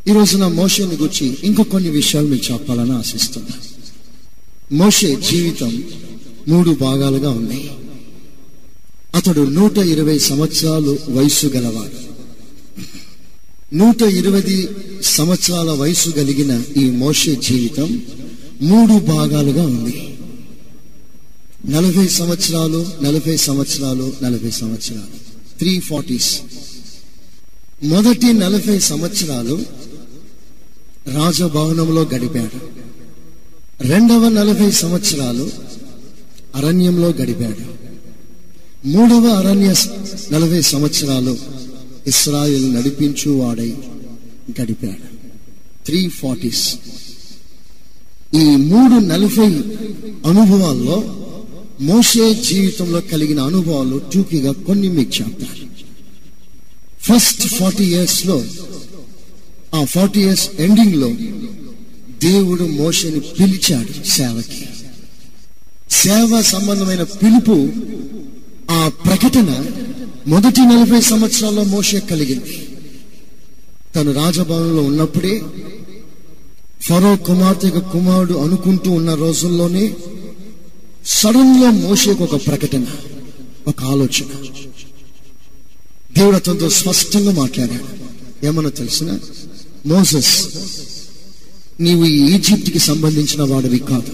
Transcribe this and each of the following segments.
ఈ రోజున మోషేని గురించి ఇంకో కొన్ని విషయాలు మీకు చెప్పాలని ఆశిస్తున్నా మోషే జీవితం మూడు భాగాలుగా ఉన్నాయి అతడు నూట ఇరవై సంవత్సరాలు వయస్సు గలవాడు నూట ఇరవై సంవత్సరాల వయసు కలిగిన ఈ మోషే జీవితం మూడు భాగాలుగా ఉంది నలభై సంవత్సరాలు నలభై సంవత్సరాలు నలభై సంవత్సరాలు త్రీ ఫార్టీస్ మొదటి నలభై సంవత్సరాలు రాజభవనంలో గడిపాడు రెండవ నలభై సంవత్సరాలు అరణ్యంలో గడిపాడు మూడవ అరణ్య నలభై సంవత్సరాలు ఇస్రాయిల్ నడిపించు వాడై గడిపాడు త్రీ ఫార్టీస్ ఈ మూడు నలభై అనుభవాల్లో మోషే జీవితంలో కలిగిన అనుభవాలు టూకీగా కొన్ని మీకు చెప్తారు ఫస్ట్ ఫార్టీ ఇయర్స్ లో ఆ ఫార్టీ ఇయర్స్ ఎండింగ్ లో దేవుడు మోషని పిలిచాడు సేవకి సేవ సంబంధమైన పిలుపు ఆ ప్రకటన మొదటి నలభై సంవత్సరాల్లో మోషే కలిగింది తను రాజభవనంలో ఉన్నప్పుడే ఫరో కుమార్తె కుమారుడు అనుకుంటూ ఉన్న రోజుల్లోనే సడన్ గా మోషేకు ఒక ప్రకటన ఒక ఆలోచన దేవుడు అతనితో స్పష్టంగా మాట్లాడాడు ఏమన్నా తెలిసిన మోసస్ నీవు ఈ ఈజిప్ట్కి సంబంధించిన వాడివి కాదు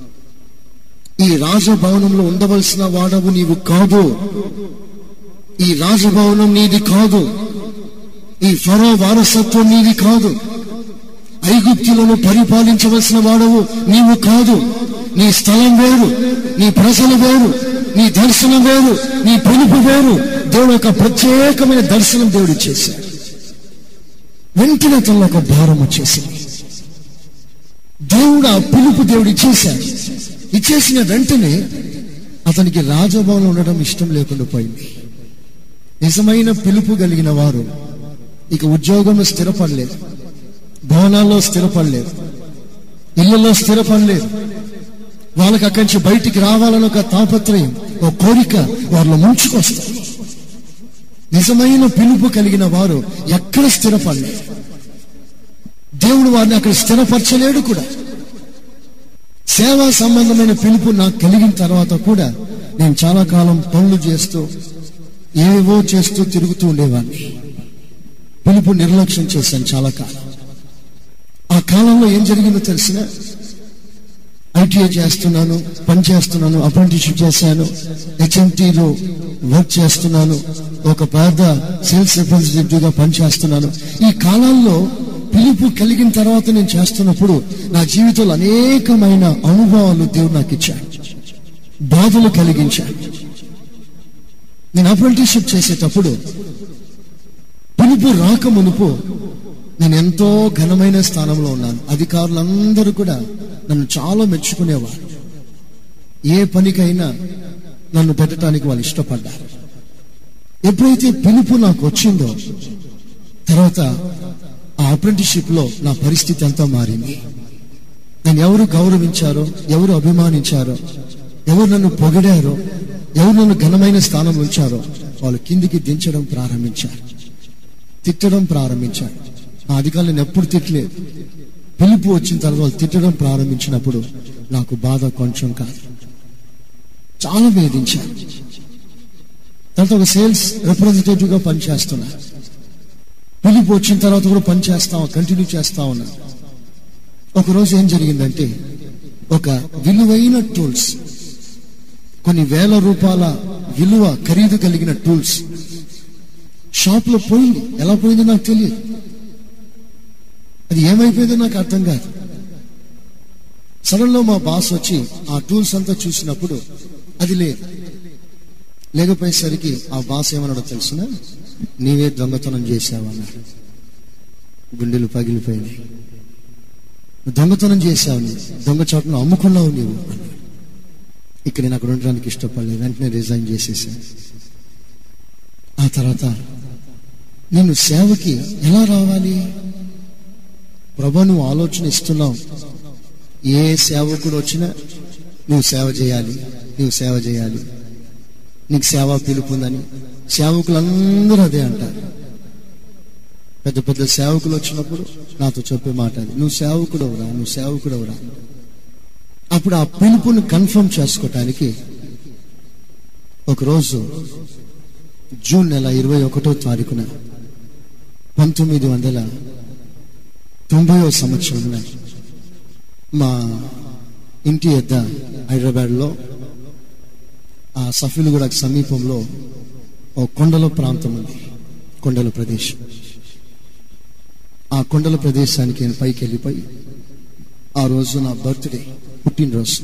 ఈ రాజభవనంలో ఉండవలసిన వాడవు నీవు కాదు ఈ రాజభవనం నీది కాదు ఈ ఫరో వారసత్వం నీది కాదు ఐగుప్తులను పరిపాలించవలసిన వాడవు నీవు కాదు నీ స్థలం వేరు నీ ప్రజలు వేరు నీ దర్శనం వేరు నీ పిలుపు వేరు దేవుడు ఒక ప్రత్యేకమైన దర్శనం దేవుడు ఇచ్చేశాడు వెంటనే అతను ఒక భారం వచ్చేసింది దేవుడు ఆ పిలుపు దేవుడు ఇచ్చేశాడు ఇచ్చేసిన వెంటనే అతనికి రాజభవనం ఉండడం ఇష్టం లేకుండా పోయింది నిజమైన పిలుపు కలిగిన వారు ఇక ఉద్యోగంలో స్థిరపడలేదు భవనాల్లో స్థిరపడలేదు ఇళ్లలో స్థిరపడలేదు వాళ్ళకి అక్కడి నుంచి బయటికి రావాలని ఒక తాపత్రయం ఒక కోరిక వాళ్ళ ముంచుకొస్తారు నిజమైన పిలుపు కలిగిన వారు ఎక్కడ స్థిరపడలేదు దేవుడు వారిని అక్కడ స్థిరపరచలేడు కూడా సేవా సంబంధమైన పిలుపు నాకు కలిగిన తర్వాత కూడా నేను చాలా కాలం పనులు చేస్తూ ఏవో చేస్తూ తిరుగుతూ ఉండేవాడిని పిలుపు నిర్లక్ష్యం చేశాను చాలా కాలం ఆ కాలంలో ఏం జరిగిందో తెలిసిన ఐటీఐ చేస్తున్నాను పని చేస్తున్నాను అప్రెంటిస్షిప్ చేశాను హెచ్ఎంటీలో వర్క్ చేస్తున్నాను ఒక పెద్ద సేల్స్ రిప్రజెంటేటివ్ గా పనిచేస్తున్నాను ఈ కాలంలో పిలుపు కలిగిన తర్వాత నేను చేస్తున్నప్పుడు నా జీవితంలో అనేకమైన అనుభవాలు దేవుడు నాకు ఇచ్చాడు బాధలు కలిగించాడు నేను అప్రెంటిస్షిప్ చేసేటప్పుడు పిలుపు రాక మునుపు నేను ఎంతో ఘనమైన స్థానంలో ఉన్నాను అధికారులందరూ కూడా నన్ను చాలా మెచ్చుకునేవారు ఏ పనికైనా నన్ను పెట్టడానికి వాళ్ళు ఇష్టపడ్డారు ఎప్పుడైతే పిలుపు నాకు వచ్చిందో తర్వాత ఆ అప్రెంటిస్షిప్ లో నా పరిస్థితి అంతా మారింది నన్ను ఎవరు గౌరవించారో ఎవరు అభిమానించారో ఎవరు నన్ను పొగిడారో ఎవరు నన్ను ఘనమైన స్థానం ఉంచారో వాళ్ళు కిందికి దించడం ప్రారంభించారు తిట్టడం ప్రారంభించారు ఆ అధికారులను ఎప్పుడు తిట్టలేదు పిలుపు వచ్చిన తర్వాత వాళ్ళు తిట్టడం ప్రారంభించినప్పుడు నాకు బాధ కొంచెం కాదు చాలా వేధించారు తర్వాత ఒక సేల్స్ రిప్రజెంటేటివ్ గా పనిచేస్తున్నా పిలుపు వచ్చిన తర్వాత కూడా పని చేస్తా కంటిన్యూ చేస్తా ఉన్నా ఒకరోజు ఏం జరిగిందంటే ఒక విలువైన టూల్స్ కొన్ని వేల రూపాయల విలువ ఖరీదు కలిగిన టూల్స్ షాప్ లో పోయింది ఎలా పోయిందో నాకు తెలియదు అది ఏమైపోయిందో నాకు అర్థం కాదు సడన్ లో మా బాస్ వచ్చి ఆ టూల్స్ అంతా చూసినప్పుడు అది లేదు లేకపోయేసరికి ఆ బాస్ ఏమన్నాడో తెలుసిన నీవే దొంగతనం చేశావు అన్నాడు గుండెలు పగిలిపోయినాయి నువ్వు దొంగతనం చేశావు నీవు దొంగ చోటను అమ్ముకున్నావు నీవు అన్నాడు ఇక్కడ నేను అక్కడ ఉండడానికి ఇష్టపడలేదు వెంటనే రిజైన్ చేసేసాను ఆ తర్వాత నేను సేవకి ఎలా రావాలి ప్రభా నువ్వు ఆలోచన ఇస్తున్నావు ఏ సేవకుడు వచ్చినా నువ్వు సేవ చేయాలి నువ్వు సేవ చేయాలి నీకు సేవ పిలుపుందని సేవకులందరూ అదే అంటారు పెద్ద పెద్ద సేవకులు వచ్చినప్పుడు నాతో చెప్పే మాట అది నువ్వు సేవకుడు రా నువ్వు సేవకుడు రా అప్పుడు ఆ పిలుపుని కన్ఫర్మ్ చేసుకోవటానికి ఒకరోజు జూన్ నెల ఇరవై ఒకటో తారీఖున పంతొమ్మిది వందల తొంభైవ సంవత్సరంలో మా ఇంటి యొద్ద హైదరాబాద్లో ఆ సఫీలుగూడ సమీపంలో ఓ కొండల ప్రాంతం ఉంది కొండల ప్రదేశం ఆ కొండల ప్రదేశానికి నేను పైకి వెళ్ళిపోయి ఆ రోజు నా బర్త్డే పుట్టినరోజు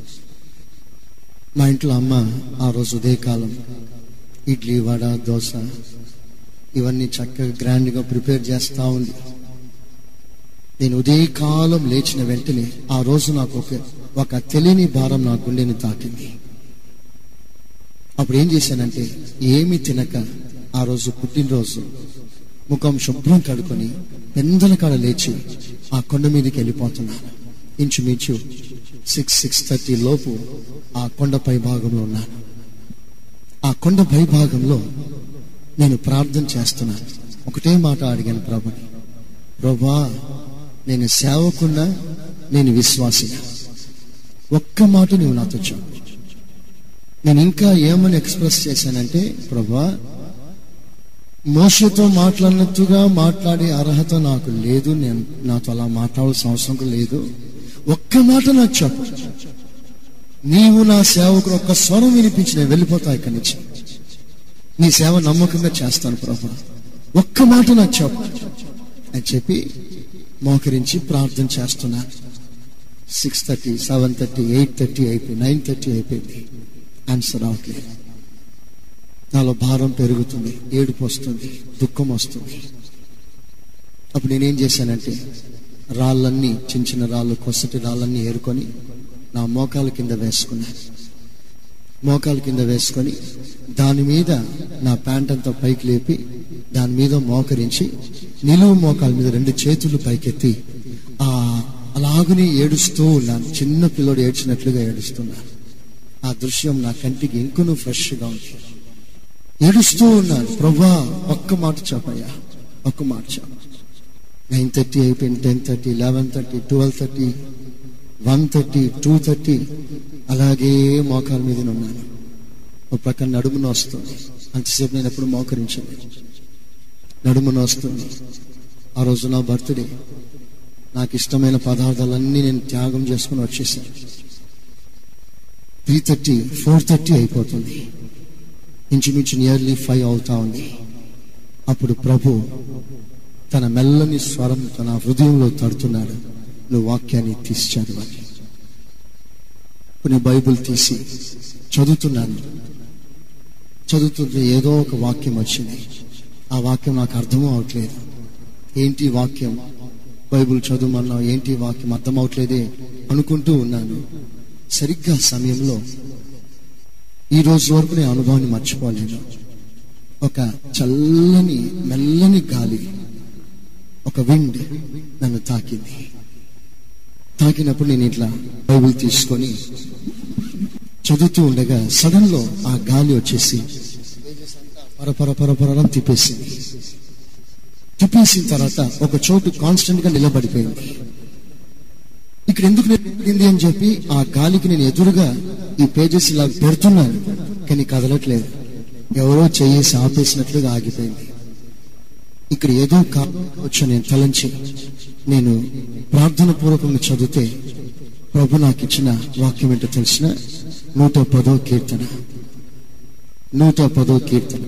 మా ఇంట్లో అమ్మ ఆ రోజు ఉదయకాలం ఇడ్లీ వడ దోశ ఇవన్నీ చక్కగా గ్రాండ్గా ప్రిపేర్ చేస్తూ ఉంది నేను ఉదయకాలం లేచిన వెంటనే ఆ రోజు నాకు ఒక ఒక తెలియని భారం నా గుండెని తాకింది అప్పుడు ఏం చేశానంటే ఏమి తినక ఆ రోజు పుట్టినరోజు ముఖం శుభ్రం కడుకొని పెందల కాడ లేచి ఆ కొండ మీదకి వెళ్ళిపోతున్నాను ఇంచుమించు సిక్స్ సిక్స్ థర్టీ లోపు ఆ కొండ పై భాగంలో ఉన్నాను ఆ కొండ పై భాగంలో నేను ప్రార్థన చేస్తున్నాను ఒకటే మాట అడిగాను ప్రభుని ప్రభా నేను సేవకున్నా నేను విశ్వాసినా ఒక్క మాట నువ్వు నాతో చెప్పు నేను ఇంకా ఏమని ఎక్స్ప్రెస్ చేశానంటే ప్రభా మోసతో మాట్లాడినట్టుగా మాట్లాడే అర్హత నాకు లేదు నేను నాతో అలా మాట్లాడాల్సిన అవసరం కూడా లేదు ఒక్క మాట నాకు చెప్పు నీవు నా సేవకుడు ఒక్క స్వరం వినిపించి నేను వెళ్ళిపోతా ఇక్కడి నుంచి నీ సేవ నమ్మకంగా చేస్తాను ప్రభా ఒక్క మాట నాకు చెప్పు అని చెప్పి మోకరించి ప్రార్థన చేస్తున్నా six thirty seven thirty eight thirty అయిపోయింది నైన్ థర్టీ అయిపోయింది ఆన్సర్ అవట్లేదు నాలో భారం పెరుగుతుంది ఏడుపు వస్తుంది దుఃఖం వస్తుంది అప్పుడు నేనేం చేశానంటే రాళ్ళన్నీ చిన్న చిన్న రాళ్ళు కొసటి రాళ్ళన్నీ ఏరుకొని నా మోకాల కింద వేసుకున్నాను మోకాల కింద వేసుకొని దాని మీద నా ప్యాంట్ అంతా పైకి లేపి దాని మీద మోకరించి నిలువు మోకాల మీద రెండు చేతులు పైకెత్తి ఆ అలాగనే ఏడుస్తూ ఉన్నాను చిన్న పిల్లడు ఏడ్చినట్లుగా ఏడుస్తున్నాను ఆ దృశ్యం నా కంటికి ఇంకొను ఫ్రెష్గా ఉంది ఏడుస్తూ ఉన్నాను ప్రభా ఒక్క మాట చెప్పయ్యా ఒక్క మాట చెప్ప నైన్ థర్టీ అయిపోయింది ten thirty eleven thirty twelve thirty one thirty two thirty అలాగే మోకాల మీద ఉన్నాను ఒక ప్రక్కన నడుమున వస్తుంది అంతసేపు నేను ఎప్పుడు మోకరించలేదు నడుమున వస్తుంది ఆ రోజు నా బర్త్డే నాకు ఇష్టమైన పదార్థాలన్నీ నేను త్యాగం చేసుకుని వచ్చేసాను త్రీ థర్టీ ఫోర్ థర్టీ అయిపోతుంది ఇంచుమించు నియర్లీ ఫైవ్ అవుతా ఉంది అప్పుడు ప్రభు తన మెల్లని స్వరం తన హృదయంలో తడుతున్నాడు నువ్వు వాక్యాన్ని తీసి చదవాలి కొన్ని బైబుల్ తీసి చదువుతున్నాను చదువుతుంటే ఏదో ఒక వాక్యం వచ్చింది ఆ వాక్యం నాకు అర్థం అవట్లేదు ఏంటి వాక్యం బైబుల్ చదువుమన్నావు ఏంటి వాక్యం అర్థం అవట్లేదే అనుకుంటూ ఉన్నాను సరిగ్గా సమయంలో ఈ రోజు వరకు నేను అనుభవాన్ని మర్చిపోలేను ఒక చల్లని మెల్లని గాలి ఒక విండ్ నన్ను తాకింది తాకినప్పుడు నేను ఇట్లా బైబిల్ తీసుకొని చదువుతూ ఉండగా సడన్ లో ఆ గాలి వచ్చేసి పరపర పరపరం తిప్పేసింది తిప్పేసిన తర్వాత ఒక చోటు కాన్స్టెంట్ గా నిలబడిపోయింది ఇక్కడ ఎందుకు నిలబడింది అని చెప్పి ఆ గాలికి నేను ఎదురుగా ఈ పేజెస్ ఇలా పెడుతున్నాను కానీ కదలట్లేదు ఎవరో చేసి ఆపేసినట్లుగా ఆగిపోయింది ఇక్కడ ఏదో కావచ్చు నేను తలంచి నేను ప్రార్థన పూర్వకంగా చదివితే ప్రభు నాకు ఇచ్చిన వాక్యం ఏంటో తెలిసిన నూట పదో కీర్తన నూట పదో కీర్తన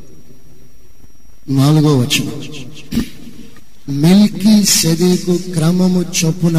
నాలుగో వచనం మిల్కి సెదీకు క్రమము చొప్పున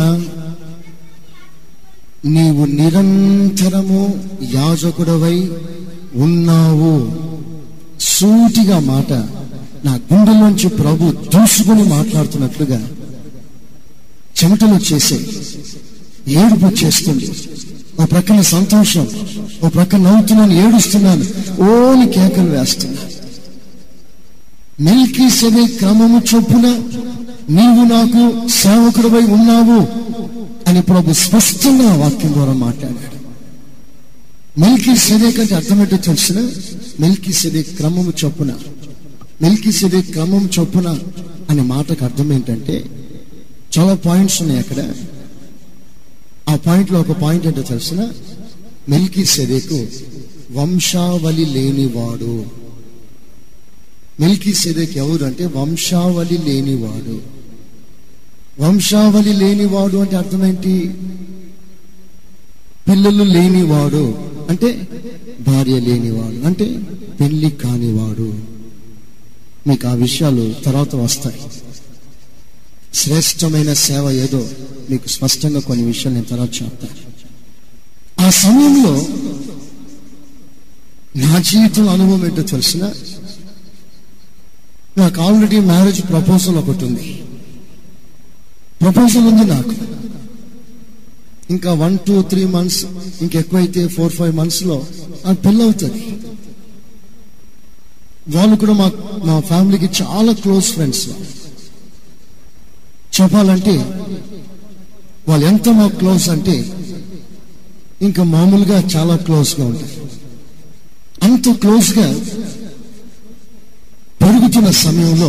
నీవు నిరంతరము యాజకుడవై ఉన్నావు సూటిగా మాట నా గుండెలోంచి ప్రభు దూసుకుని మాట్లాడుతున్నట్లుగా చెమటలు వచ్చేసే ఏడుపు వచ్చేస్తుంది ఓ ప్రక్కన సంతోషం ఓ ప్రక్కన నవ్వుతున్నాను ఏడుస్తున్నాను ఓని కేకలు వేస్తున్నాను మెల్కి సెదే క్రమము చొప్పున నీవు నాకు సేవకుడివై ఉన్నావు అని ప్రభు స్పష్టంగా ఆ వాక్యం ద్వారా మాట్లాడాడు మెల్కి సెదే కంటే అర్థమేంటో తెలిసిన మెల్కి సెదే క్రమము చొప్పున మెల్కి సెదే క్రమం చొప్పున అనే మాటకు అర్థం ఏంటంటే చాలా పాయింట్స్ ఉన్నాయి అక్కడ ఆ పాయింట్లో ఒక పాయింట్ ఏంటో తెలిసిన మిల్కీ సెదేకు వంశావళి లేనివాడు మిల్కీ సెదేక్ ఎవరు అంటే వంశావళి లేనివాడు వంశావళి లేనివాడు అంటే అర్థం ఏంటి పిల్లలు లేనివాడు అంటే భార్య లేనివాడు అంటే పెళ్లి కానివాడు మీకు ఆ విషయాలు తర్వాత వస్తాయి శ్రేష్టమైన సేవ ఏదో మీకు స్పష్టంగా కొన్ని విషయాలు నేను తర్వాత చెప్తాను ఆ సమయంలో నా జీవితం అనుభవం ఏంటో తెలిసిన నాకు ఆల్రెడీ మ్యారేజ్ ప్రపోజల్ ఒకటి ఉంది ప్రపోజల్ ఉంది నాకు ఇంకా వన్ టూ త్రీ మంత్స్ ఇంకెక్కువైతే ఫోర్ ఫైవ్ మంత్స్ లో నాకు పెళ్ళి అవుతుంది వాళ్ళు కూడా మా మా ఫ్యామిలీకి చాలా క్లోజ్ ఫ్రెండ్స్ చెప్పాలంటే వాళ్ళు ఎంత మా క్లోజ్ అంటే ఇంకా మామూలుగా చాలా క్లోజ్గా ఉంటారు అంత క్లోజ్గా పెరుగుతున్న సమయంలో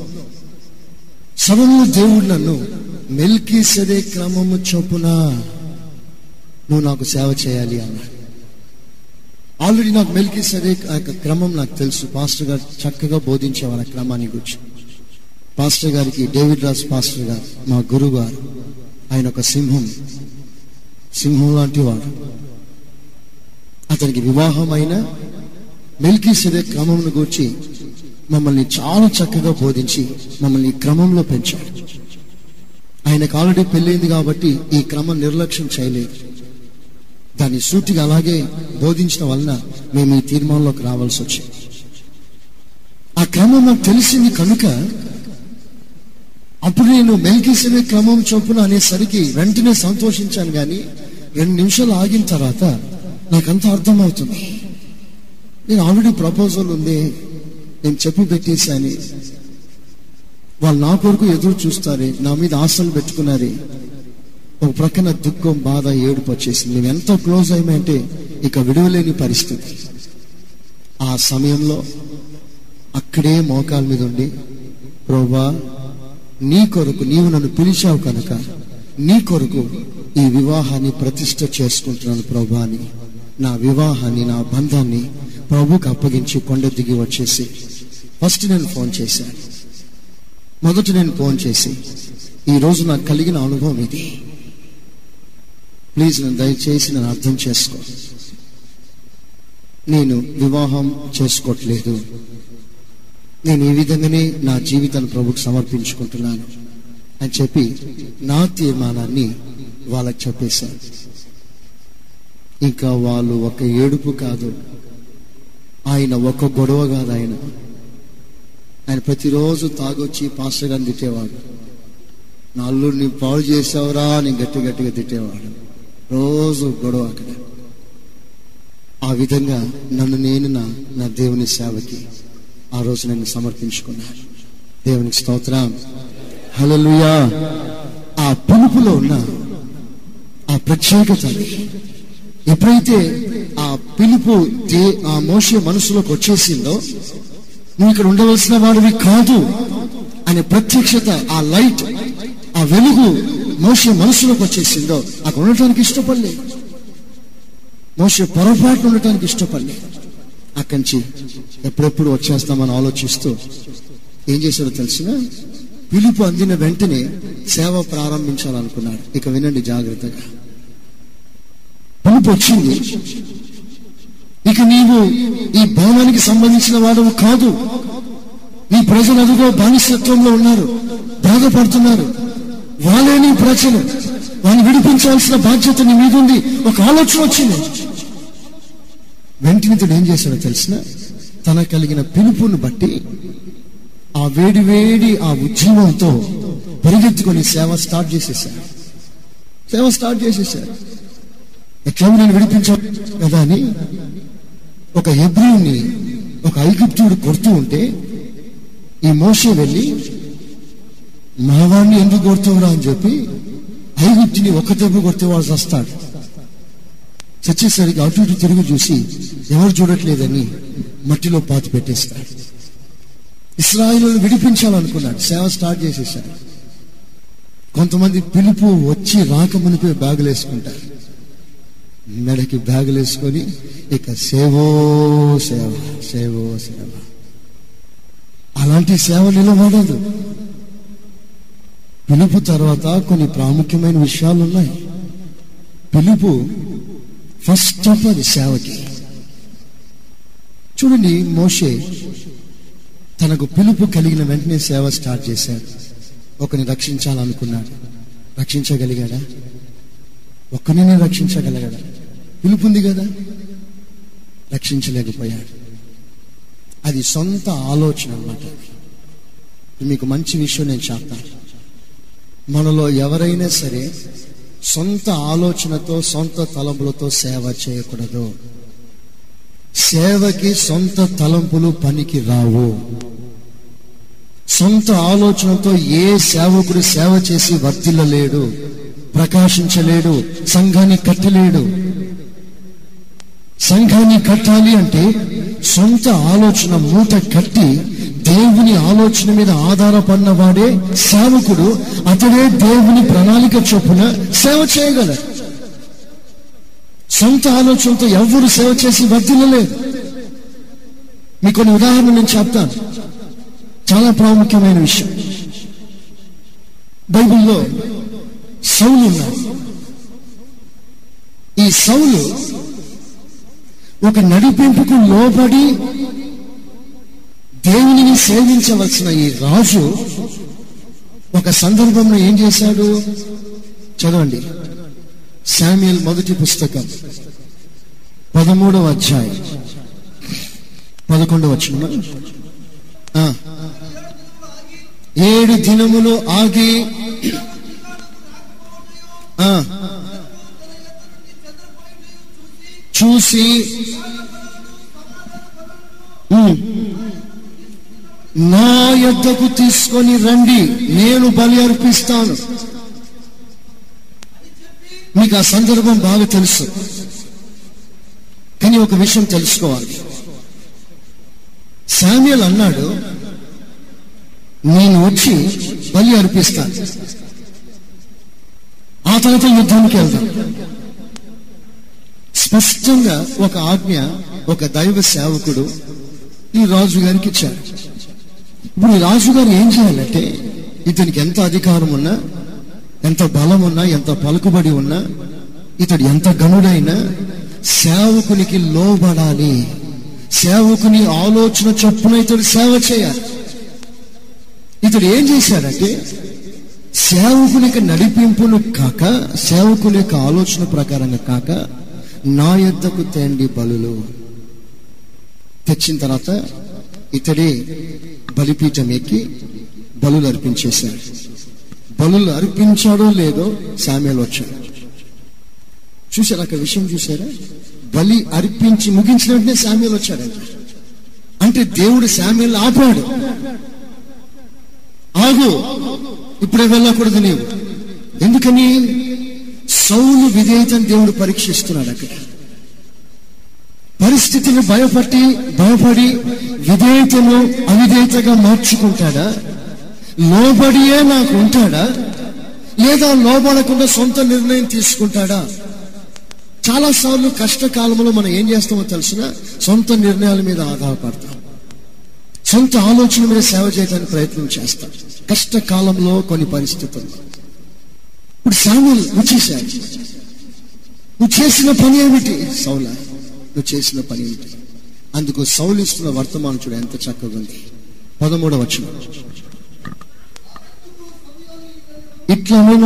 సడన్గా దేవుడు నన్ను మెల్కి సరే క్రమము చొప్పున నువ్వు నాకు సేవ చేయాలి అన్నాడు ఆల్రెడీ నాకు మెల్కి సరే ఆ యొక్క క్రమం నాకు తెలుసు పాస్టర్ గారు చక్కగా బోధించేవారు ఆ క్రమాన్ని గురించి పాస్టర్ గారికి డేవిడ్ రాజ్ పాస్టర్ గారు మా గురువు గారు ఆయన ఒక సింహం సింహం లాంటి వాడు అతనికి వివాహమైన మెల్కి సరే క్రమంను గూర్చి మమ్మల్ని చాలా చక్కగా బోధించి మమ్మల్ని ఈ క్రమంలో పెంచాడు ఆయనకు ఆల్రెడీ పెళ్ళైంది కాబట్టి ఈ క్రమం నిర్లక్ష్యం చేయలేదు దాన్ని సూటిగా అలాగే బోధించడం వలన మేము ఈ తీర్మానంలోకి రావాల్సి వచ్చింది ఆ క్రమం నాకు తెలిసింది కనుక అప్పుడు నేను మెల్కిసే క్రమం చొప్పున అనేసరికి వెంటనే సంతోషించాను కానీ రెండు నిమిషాలు ఆగిన తర్వాత నాకంతా అర్థమవుతుంది నేను ఆల్రెడీ ప్రపోజల్ ఉంది నేను చెప్పి పెట్టేశాను వాళ్ళు నా కొరకు ఎదురు చూస్తారే నా మీద ఆశలు పెట్టుకున్నారే ఒక ప్రక్కన దుఃఖం బాధ ఏడుపు వచ్చేసింది మేము ఎంతో క్లోజ్ అయ్యామంటే ఇక విడవలేని పరిస్థితి ఆ సమయంలో అక్కడే మోకాల మీద ఉండి ప్రోబా నీ కొరకు నీవు నన్ను పిలిచావు కనుక నీ కొరకు ఈ వివాహాన్ని ప్రతిష్ట చేసుకుంటున్నాను ప్రభా అని నా వివాహాన్ని నా బంధాన్ని ప్రభుకి అప్పగించి కొండ దిగి వచ్చేసి ఫస్ట్ నేను ఫోన్ చేశాను మొదట నేను ఫోన్ చేసి ఈ రోజు నాకు కలిగిన అనుభవం ఇది ప్లీజ్ నన్ను దయచేసి నన్ను అర్థం చేసుకో నేను వివాహం చేసుకోవట్లేదు నేను ఈ విధంగానే నా జీవితాన్ని ప్రభుకు సమర్పించుకుంటున్నాను అని చెప్పి నా తీర్మానాన్ని వాళ్ళకి చెప్పేశాను ఇంకా వాళ్ళు ఒక ఏడుపు కాదు ఆయన ఒక గొడవ కాదు ఆయన ఆయన ప్రతిరోజు తాగొచ్చి పాస్టర్ గారిని తిట్టేవాడు నా అల్లుడిని పాడు చేసావురా అని గట్టి గట్టిగా తిట్టేవాడు రోజు గొడవ అక్కడ ఆ విధంగా నన్ను నేను నా నా దేవుని సేవకి ఆ రోజు నేను సమర్పించుకున్నాను దేవునికి స్తోత్రం హల్లెలూయా ఆ పిలుపులో ఉన్న ఆ ప్రత్యేకత ఎప్పుడైతే ఆ పిలుపు దే- ఆ మోసే మనసులోకి వచ్చేసిందో నువ్వు ఇక్కడ ఉండవలసిన వాడివి కాదు అనే ప్రత్యక్షత ఆ లైట్ ఆ వెలుగు మోసే మనసులోకి వచ్చేసిందో అక్కడ ఉండటానికి ఇష్టపడలేదు మోసే పొరపాటు ఉండటానికి ఇష్టపడలేదు అక్కడి నుంచి ఎప్పుడెప్పుడు వచ్చేస్తామని ఆలోచిస్తూ ఏం చేశాడో తెలిసిన పిలుపు అందిన వెంటనే సేవ ప్రారంభించాలనుకున్నాడు ఇక వినండి జాగ్రత్తగా పిలుపు వచ్చింది ఇక నీవు ఈ భవనానికి సంబంధించిన వాడవు కాదు నీ ప్రజలు అదుగో బానిసత్వంలో ఉన్నారు బాధపడుతున్నారు వాళ్ళే నీ ప్రజలు వాళ్ళని విడిపించాల్సిన బాధ్యత నీ మీద ఉంది ఒక ఆలోచన వచ్చింది వెంటనే ఇతడు ఏం చేశాడో తెలిసిన తన కలిగిన పిలుపును బట్టి ఆ వేడి వేడి ఆ ఉద్యమంతో పరిగెత్తుకొని సేవ స్టార్ట్ చేసేసాడు సేవ స్టార్ట్ చేసేసాడు ఎట్లా నేను విడిపించాను కదా అని ఒక హెబ్రిని ఒక ఐగుప్తుడు కొడుతూ ఉంటే ఈ మోషే వెళ్ళి మావాడిని ఎందుకు కొడుతావురా అని చెప్పి ఐగుప్తిని ఒక దెబ్బ కొడితే వాడు చస్తాడు చచ్చేసరికి అటు ఇటు తిరిగి చూసి ఎవరు చూడట్లేదని మట్టిలో పాతి పెట్టేస్తాడు ఇస్రాయిల్ విడిపించాలనుకున్నాడు సేవ స్టార్ట్ చేసేసాడు కొంతమంది పిలుపు వచ్చి రాకమునిపై బ్యాగులు వేసుకుంటారు మెడకి బ్యాగులు వేసుకొని ఇక సేవో సేవ సేవో సేవ అలాంటి సేవ నిలబడదు పిలుపు తర్వాత కొన్ని ప్రాముఖ్యమైన విషయాలు ఉన్నాయి పిలుపు ఫస్ట్ స్టెప్ అది సేవకి చూడండి మోషే తనకు పిలుపు కలిగిన వెంటనే సేవ స్టార్ట్ చేశాడు ఒకరిని రక్షించాలనుకున్నాడు రక్షించగలిగాడా ఒక్కరినే రక్షించగలిగాడా పిలుపు ఉంది కదా రక్షించలేకపోయాడు అది సొంత ఆలోచన అన్నమాట మీకు మంచి విషయం నేను చెప్తాను మనలో ఎవరైనా సరే సొంత ఆలోచనతో సొంత తలంపులతో సేవ చేయకూడదు సేవకి సొంత తలంపులు పనికి రావు సొంత ఆలోచనతో ఏ సేవకుడు సేవ చేసి వర్తిల్లలేడు ప్రకాశించలేడు సంఘాన్ని కట్టలేడు సంఘాన్ని కట్టాలి అంటే సొంత ఆలోచన మూట కట్టి దేవుని ఆలోచన మీద ఆధారపడిన వాడే సేవకుడు అతడే దేవుని ప్రణాళిక చొప్పున సేవ చేయగలరు సొంత ఆలోచనతో ఎవరు సేవ చేసి వర్ధిల్లలేదు మీకు కొన్ని ఉదాహరణ నేను చెప్తాను చాలా ప్రాముఖ్యమైన విషయం బైబిల్లో సౌలు ఉన్నారు ఈ సౌలు ఒక నడిపింపుకు లోబడి దేవునిని సేవించవలసిన ఈ రాజు ఒక సందర్భంలో ఏం చేశాడు చదవండి శామ్యుల్ మొదటి పుస్తకం పదమూడవ అధ్యాయం పదకొండవ వచ్చిన ఏడు దినములు ఆగి ఆ, చూసి ఉమ్, నా యొద్దకు తీసుకొని రండి నేను బలి అర్పిస్తాను మీకు ఆ సందర్భం బాగా తెలుసు కానీ ఒక విషయం తెలుసుకోవాలి శామ్యుల్ అన్నాడు నేను వచ్చి బలి అర్పిస్తాను ఆ తర్వాత యుద్ధానికి వెళ్దాం స్పష్టంగా ఒక ఆజ్ఞ ఒక దైవ సేవకుడు ఈ రాజు గారికి ఇచ్చారు ఇప్పుడు ఈ రాజు గారు ఏం చేయాలంటే ఇతనికి ఎంత అధికారం ఉన్నా ఎంత బలం ఉన్నా ఎంత పలుకుబడి ఉన్నా ఇతడు ఎంత గనుడైనా సేవకునికి లోబడాలి సేవకుని ఆలోచన చొప్పున ఇతడు సేవ చేయాలి ఇతడు ఏం చేశాడంటే సేవకునికి నడిపింపును కాక సేవకుని యొక్క ఆలోచన ప్రకారంగా కాక నా యొద్దకు తేండి బలులు తెచ్చిన తర్వాత ఇతడే బలిపీఠం ఎక్కి బలులు అర్పించేశాడు బలులు అర్పించాడో లేదో సామ్యాలు వచ్చాడు చూసారా అక్కడ విషయం చూసారా బలి అర్పించి ముగించిన వెంటనే సామ్యాలు వచ్చాడంట అంటే దేవుడు సామ్యాలు ఆపాడు ఆగు ఇప్పుడే వెళ్ళకూడదు నీవు ఎందుకని సౌలు విధేయతను దేవుడు పరీక్షిస్తున్నాడు అక్కడ పరిస్థితిని భయపట్టి భయపడి విధేయతను అవిధేయతగా మార్చుకుంటాడా లోబడియే నాకు ఉంటాడా లేదా లోబడకుండా సొంత నిర్ణయం తీసుకుంటాడా చాలా సార్లు కష్టకాలంలో మనం ఏం చేస్తామో తెలిసిన సొంత నిర్ణయాల మీద ఆధారపడతాం సొంత ఆలోచన మీద సేవ చేయడానికి ప్రయత్నం చేస్తాం కష్టకాలంలో కొన్ని పరిస్థితుల్లో ఇప్పుడు సాములు వచ్చేసాడు నువ్వు చేసిన పని ఏమిటి సౌల నువ్వు చేసిన పని ఏమిటి అందుకు సౌలు ఇస్తున్న వర్తమానం చూడ ఎంత చక్కగా ఉంది పదమూడవ వచ్చిన ఇట్లా నేను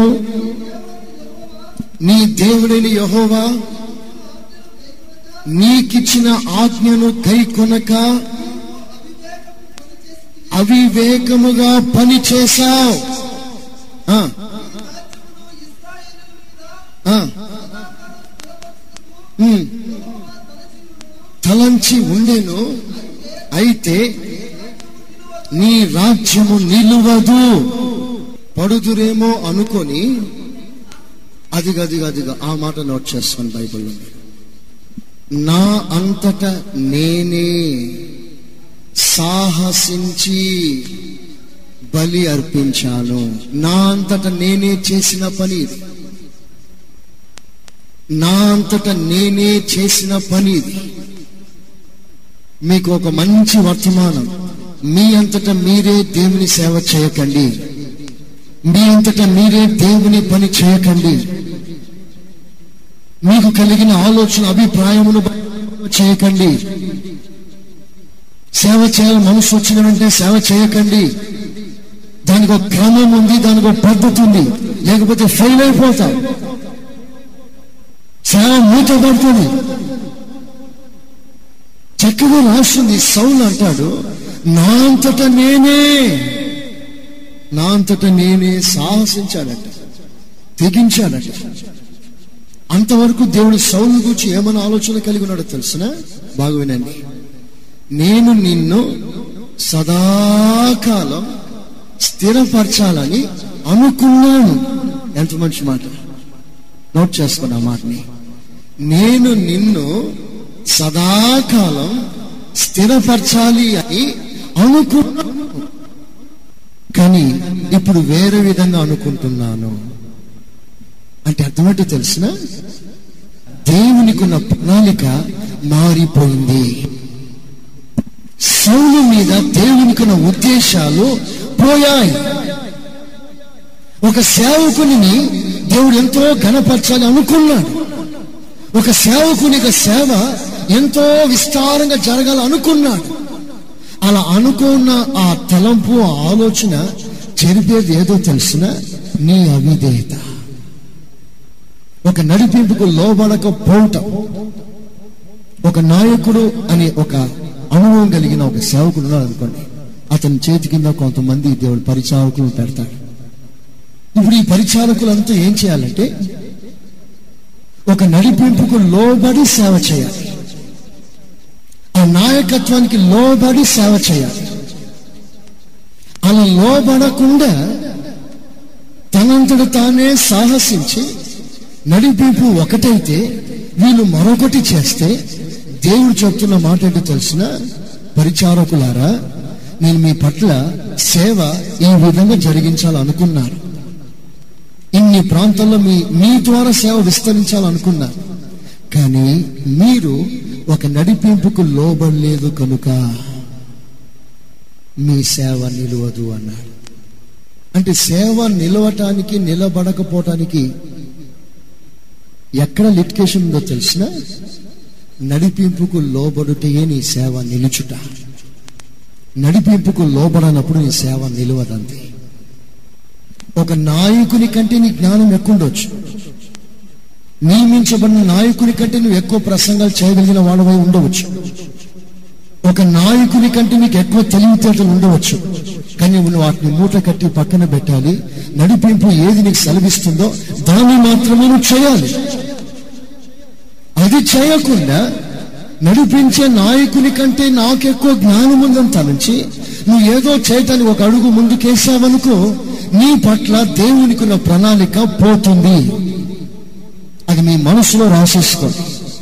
నీ దేవుడైన యహోవా నీకిచ్చిన ఆజ్ఞను కై కొనక అవివేకముగా పని చేశావు ఆ, ఆ, ఉమ్. తలంచి ఉండేను అయితే నీ రాజ్యము నిలువదు పడుదురేమో అనుకొని అదిగా అదిగా అదిగా ఆ మాట నోట్ చేస్తాను బైబిల్లో నా అంతట నేనే సాహసించి బలి అర్పించాను నా అంతట నేనే చేసిన పని ఇది నా అంతట నేనే చేసిన పని ఇది మీకు ఒక మంచి వర్తమానం మీ అంతట మీరే దేవుని సేవ చేయకండి మీ అంతట మీరే దేవుని పని చేయకండి మీకు కలిగిన ఆలోచన అభిప్రాయమును చేయకండి సేవ చేయాలి మనసు వచ్చిన వెంటనే సేవ చేయకండి దానికి ఒక క్రమం ఉంది దానికి ఒక పద్ధతి ఉంది లేకపోతే ఫెయిల్ అయిపోతాం సేవ మూతపడుతుంది చక్కగా రాస్తుంది సౌలు అంటాడు నా అంతట నేనే నా అంతట నేనే సాహసించాడట తెగించాడట అంతవరకు దేవుడు సౌలు గురించి ఏమైనా ఆలోచన కలిగి ఉన్నాడో తెలుసిన బాగా వినండి నేను నిన్ను సదాకాలం స్థిరపరచాలని అనుకున్నాను ఎంత మంచి మాట నోట్ చేసుకున్న మాటని నేను నిన్ను సదాకాలం స్థిరపరచాలి అని అనుకున్నాను కానీ ఇప్పుడు వేరే విధంగా అనుకుంటున్నాను అంటే అర్థమేంటో తెలిసిన దేవునికున్న ప్రణాళిక మారిపోయింది సౌలు మీద దేవునికున్న ఉద్దేశాలు పోయాయి ఒక సేవకుని దేవుడు ఎంతో ఘనపరచాలి అనుకున్నాడు ఒక సేవకుని సేవ ఎంతో విస్తారంగా జరగాలి అనుకున్నాడు అలా అనుకున్న ఆ తలంపు ఆ ఆలోచన చెరిపేది ఏదో తెలిసిన నీ అవిధేయత ఒక నడిపింపుకు లోబడకపోవటం ఒక నాయకుడు అనే ఒక అనుభవం కలిగిన ఒక సేవకుడు ఉన్నాడు అనుకోండి అతని చేతి కింద కొంతమంది దేవుడు పరిచారకులు పెడతాడు ఇప్పుడు ఈ పరిచారకులంతా ఏం చేయాలంటే ఒక నడిపింపుకు లోబడి సేవ చేయాలి ఆ నాయకత్వానికి లోబడి సేవ చేయాలి అలా లోబడకుండా తనంతట తానే సాహసించి నడిపింపు ఒకటైతే వీళ్ళు మరొకటి చేస్తే దేవుడు చెప్తున్న మాట ఏంటో తెలిసిన పరిచారకులారా నేను మీ పట్ల సేవ ఈ విధంగా జరిగించాలనుకున్నాను ఇన్ని ప్రాంతాల్లో మీ మీ ద్వారా సేవ విస్తరించాలనుకున్నారు కానీ మీరు ఒక నడిపింపుకు లోబడలేదు కనుక మీ సేవ నిలవదు అన్నాడు అంటే సేవ నిలవటానికి నిలబడకపోవటానికి ఎక్కడ లిటికేషన్ ఉందో తెలిసిన నడిపింపుకు లోబడుటయే నీ సేవ నిలుచుట నడిపింపుకు లోబడనప్పుడు నీ సేవ నిలవదంతే ఒక నాయకుని కంటే నీ జ్ఞానం ఎక్కువ ఉండొచ్చు నియమించబడిన నాయకుని కంటే నువ్వు ఎక్కువ ప్రసంగాలు చేయగలిగిన వాడవై ఉండవచ్చు ఒక నాయకుని కంటే నీకు ఎక్కువ తెలివితేటలు ఉండవచ్చు కానీ నువ్వు వాటిని మూట కట్టి పక్కన పెట్టాలి నడిపింపు ఏది నీకు సెలవిస్తుందో దాన్ని మాత్రమే నువ్వు చేయాలి అది చేయకుండా నడిపించే నాయకుని కంటే నాకెక్కువ జ్ఞానం ఉందని తలంచి నువ్వు ఏదో చేయటానికి ఒక అడుగు ముందుకేసావనుకో నీ పట్ల దేవునికి ఉన్న ప్రణాళిక పోతుంది అది మీ మనసులో రాసేసుకోండి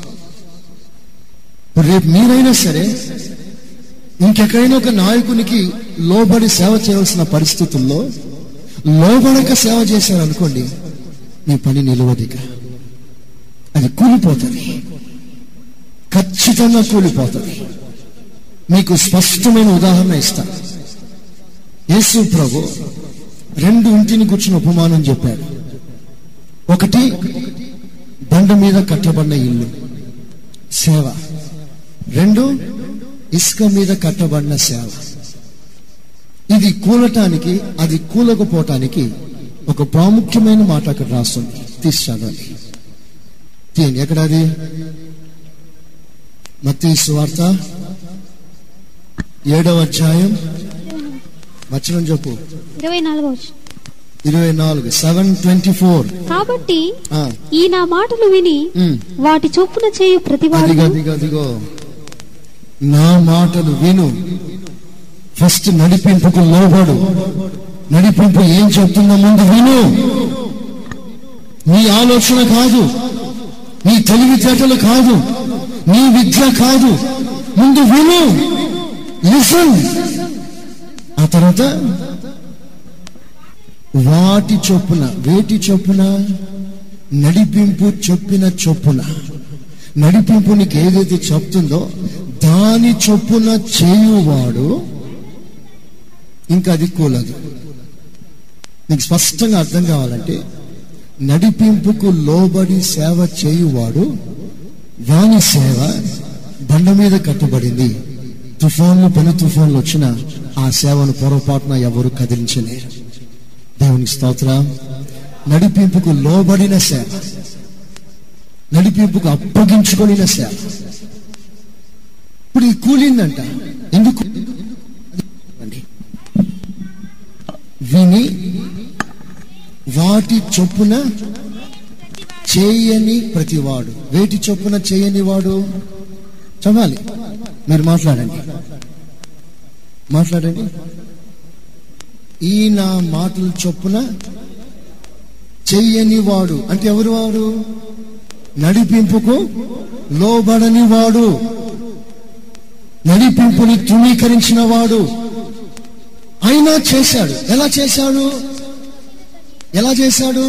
రేపు మీరైనా సరే ఇంకెక్కడైనా ఒక నాయకునికి లోబడి సేవ చేయవలసిన పరిస్థితుల్లో లోబడక సేవ చేశారనుకోండి మీ పని నిలవదిక అది కూలిపోతుంది ఖచ్చితంగా కూలిపోతుంది మీకు స్పష్టమైన ఉదాహరణ ఇస్తాను యేసు ప్రభు రెండు ఇంటిని కూర్చుని ఉపమానం చెప్పాడు ఒకటి బండ మీద కట్టబడిన ఇల్లు సేవ రెండు ఇసుక మీద కట్టబడిన సేవ ఇది కూలటానికి అది కూలకపోవటానికి ఒక ప్రాముఖ్యమైన మాట అక్కడ రాస్తుంది తీసి చదవండి తీయండి ఎక్కడ అది మత్తీ సువార్త ఏడవ అధ్యాయం వచనం చెప్పు ఇరవై నాలుగో వచనం. ఇరవై నాలుగు సెవెన్ ట్వంటీ ఫోర్ కాబట్టి ఈ నా మాటలు విని వాటి చొప్పున చేయు ప్రతివాడు అదిగో అదిగో అదిగో నా మాటలు విను ఫస్ట్ నడిపింపుకు లోబడు నడిపింపు ఏం చెప్తుందో ముందు విను నీ ఆలోచన కాదు నీ తెలివితేటలు కాదు నీ విద్య కాదు ముందు విను లిసన్ ఆ తర్వాత వాటి చొప్పున వేటి చొప్పున నడిపింపు చొప్పిన చొప్పున నడిపింపు నీకు ఏదైతే చెప్తుందో దాని చొప్పున చేయువాడు ఇంకా అది కూలదు నీకు స్పష్టంగా అర్థం కావాలంటే నడిపింపుకు లోబడి సేవ చేయువాడు వాని సేవ బండ మీద కట్టబడింది తుఫాన్లు పెను తుఫాన్లు వచ్చిన ఆ సేవను పొరపాటున ఎవరు కదిలించలేరు దేవుని స్తోత్రం నడిపింపుకు లోబడిన సేవ నడిపింపుకు అప్పగించుకొనిన సేవ ఇప్పుడు ఇది కూలిందంట ఎందుకు విని వాటి చొప్పున చేయని ప్రతివాడు వేటి చొప్పున చేయని వాడు చదవాలి మీరు మాట్లాడండి మాట్లాడండి ఈ నా మాటల చొప్పున చెయ్యని వాడు అంటే ఎవరు వాడు నడిపింపుకు లోబడని వాడు నడిపింపుని తృణీకరించిన వాడు అయినా చేశాడు ఎలా చేశాడు ఎలా చేశాడు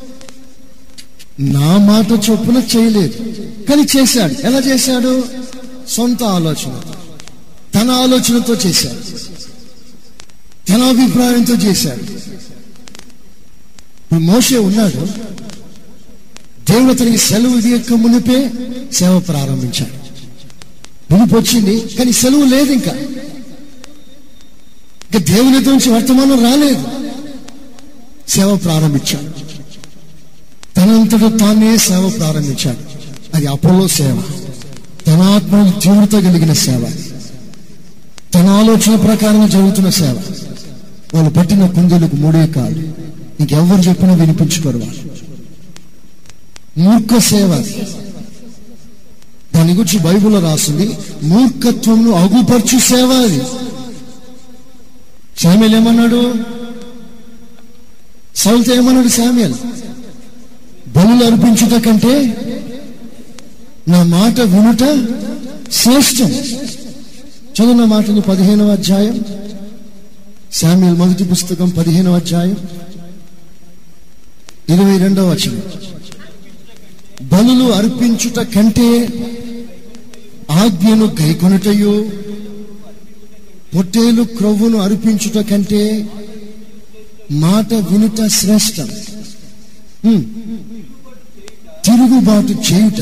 నా మాట చొప్పున చేయలేదు కానీ చేశాడు ఎలా చేశాడు సొంత ఆలోచన తన ఆలోచనతో చేశాడు తన అభిప్రాయంతో చేశాడు ఇప్పుడు మోషే ఉన్నాడు దేవుడు అతనికి సెలవు ఇయ్యక మునిపే సేవ ప్రారంభించాడు పిలుపు వచ్చింది కానీ సెలవు లేదు ఇంకా ఇంకా దేవునితో నుంచి వర్తమానం రాలేదు సేవ ప్రారంభించాడు తనంతట తానే సేవ ప్రారంభించాడు అది అపోలో సేవ తన ఆత్మ తీవ్రత కలిగిన సేవ తన ఆలోచన ప్రకారం జరుగుతున్న సేవ వాళ్ళు పట్టిన కుందులకు మూడే కాదు ఇంకెవ్వరు చెప్పినా వినిపించుకోరు వాళ్ళు మూర్ఖ సేవ దాని గురించి బైబిల్లో రాస్తుంది మూర్ఖత్వంను అగుపరచు సేవ అది శామ్యుల్ ఏమన్నాడు సౌల్తో ఏమన్నాడు శామ్యుల్ బలులు అర్పించుట కంటే నా మాట వినుట శ్రేష్టం చదువున్న మాటని పదిహేనవ అధ్యాయం శామ్యుల్ మొదటి పుస్తకం పదిహేనవ అధ్యాయం ఇరవై రెండవ వచనం బలులు అర్పించుట కంటే ఆజ్ఞను గైకొనుటయు పొట్టేలు క్రొవ్వును అర్పించుట కంటే మాట వినుట శ్రేష్టం హ్మ్. తిరుగుబాటు చేయుట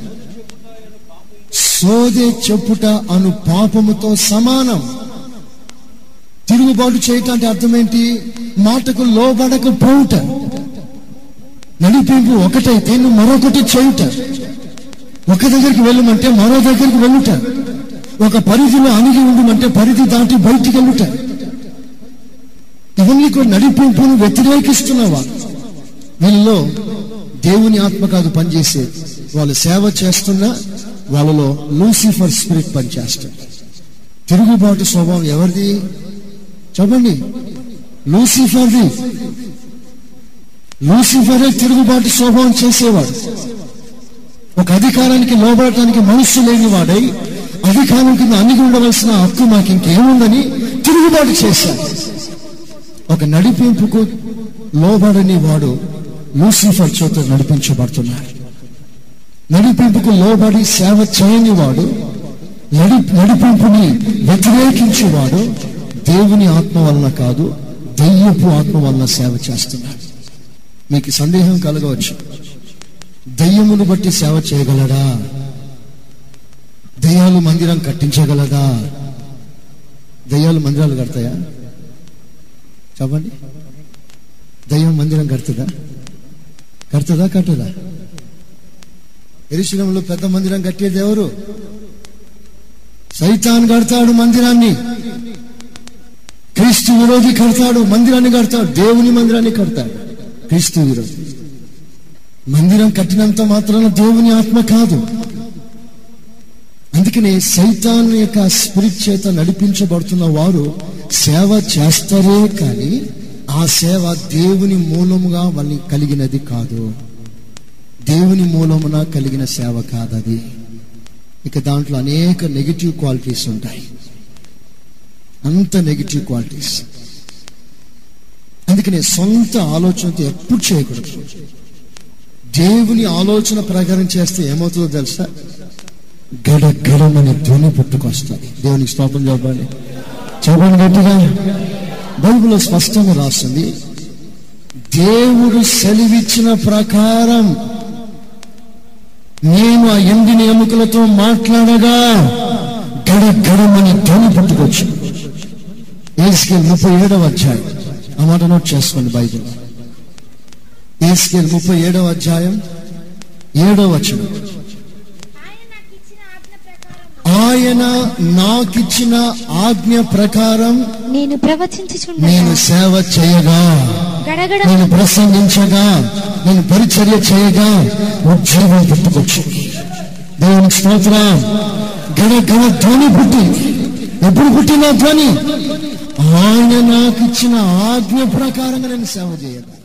సోదే చెప్పుట అను పాపముతో సమానం తిరుగుబాటు చేయటం అంటే అర్థం ఏంటి మాటకు లోబడకపోవుట నడిపింపు ఒకటైతే నువ్వు మరొకటి చేయుట ఒక దగ్గరికి వెళ్ళమంటే మరో దగ్గరికి వెళ్ళుట ఒక పరిధిలో అణిగి ఉండమంటే పరిధి దాటి బయటికి వెళ్ళుట ఇవన్నీ కూడా నడిపింపును వ్యతిరేకిస్తున్నావా వీళ్ళలో దేవుని ఆత్మ కాదు పనిచేసేది వాళ్ళు సేవ చేస్తున్నా వాళ్ళలో లూసిఫర్ స్పిరిట్ పనిచేస్తారు తిరుగుబాటు స్వభావం ఎవరిది చెప్పండి లూసిఫర్ది లూసిఫరే తిరుగుబాటు స్వభావం చేసేవాడు ఒక అధికారానికి లోబడటానికి మనస్సు లేని వాడై అధికారం కింద అణిగి ఉండవలసిన హక్కు మాకు ఇంకేముందని తిరుగుబాటు చేశాడు ఒక నడిపింపుకు లోబడని వాడు లూసిఫర్ చేత నడిపించబడుతున్నాడు నడిపింపుకు లోబడి సేవ చేయని వాడు నడి నడిపింపుని వ్యతిరేకించేవాడు దేవుని ఆత్మ వలన కాదు దయ్యపు ఆత్మ వలన సేవ చేస్తున్నాడు మీకు సందేహం కలగవచ్చు దయ్యమును బట్టి సేవ చేయగలడా దయ్యాలు మందిరం కట్టించగలదా దయ్యాలు మందిరాలు కడతాయా చెప్పండి దయ్యం మందిరం కడుతుందా కడుతుందా కట్టదా ఎరుశలంలో పెద్ద మందిరం కట్టేది ఎవరు సైతాన్ కడతాడు మందిరాన్ని క్రీస్తు విరోధి కడతాడు మందిరాన్ని కడతాడు దేవుని మందిరాన్ని కడతాడు క్రీస్తు విరోధి మందిరం కట్టినంత మాత్రాన దేవుని ఆత్మ కాదు అందుకనే సైతాన్ యొక్క స్పిరిట్ చేత నడిపించబడుతున్న వారు సేవ చేస్తారే కానీ ఆ సేవ దేవుని మూలముగా వాళ్ళని కలిగినది కాదు దేవుని మూలమున కలిగిన సేవ కాదది ఇక దాంట్లో అనేక నెగిటివ్ క్వాలిటీస్ ఉంటాయి అంత నెగిటివ్ క్వాలిటీస్ అందుకనే సొంత ఆలోచనతో ఎప్పుడు చేయకూడదు దేవుని ఆలోచన ప్రకారం చేస్తే ఏమవుతుందో తెలుసా గడ గడమని ధ్వని పుట్టుకొస్తుంది దేవునికి స్తోత్రం చెప్పండి చెప్పండి గట్టిగా బైబిల్లో స్పష్టంగా రాస్తుంది దేవుడు సెలవిచ్చిన ప్రకారం నేను ఆ ఎండిన ఎముకలతో మాట్లాడగా గడ గడమని ధ్వని పుట్టుకొచ్చు ఏసుకేల్ ముప్పై ఏడవ అధ్యాయం ఆ మాట నోట్ చేసుకోండి బైబిల్ ఏసుకేల్ ముప్పై ఏడవ అధ్యాయం ఏడవ వచనం ఆయన నాకిచ్చిన ఆజ్ఞ ఆయన నాకిచ్చిన ఆజ్ఞ ప్రకారం ప్రకారం నేను నేను ప్రవచించుచుండగా సేవ చేయగా గడగడ నేను ప్రసంగించగా నేను పరిచర్య చేయగా ఉద్యోగం పుట్టుకొచ్చు దేవునికి స్తోత్రం గడ గడ ధ్వని పుట్టి ఎప్పుడు పుట్టిన ధ్వని ఆయన నాకు ఇచ్చిన ఆజ్ఞ ప్రకారంగా నేను సేవ చేయగా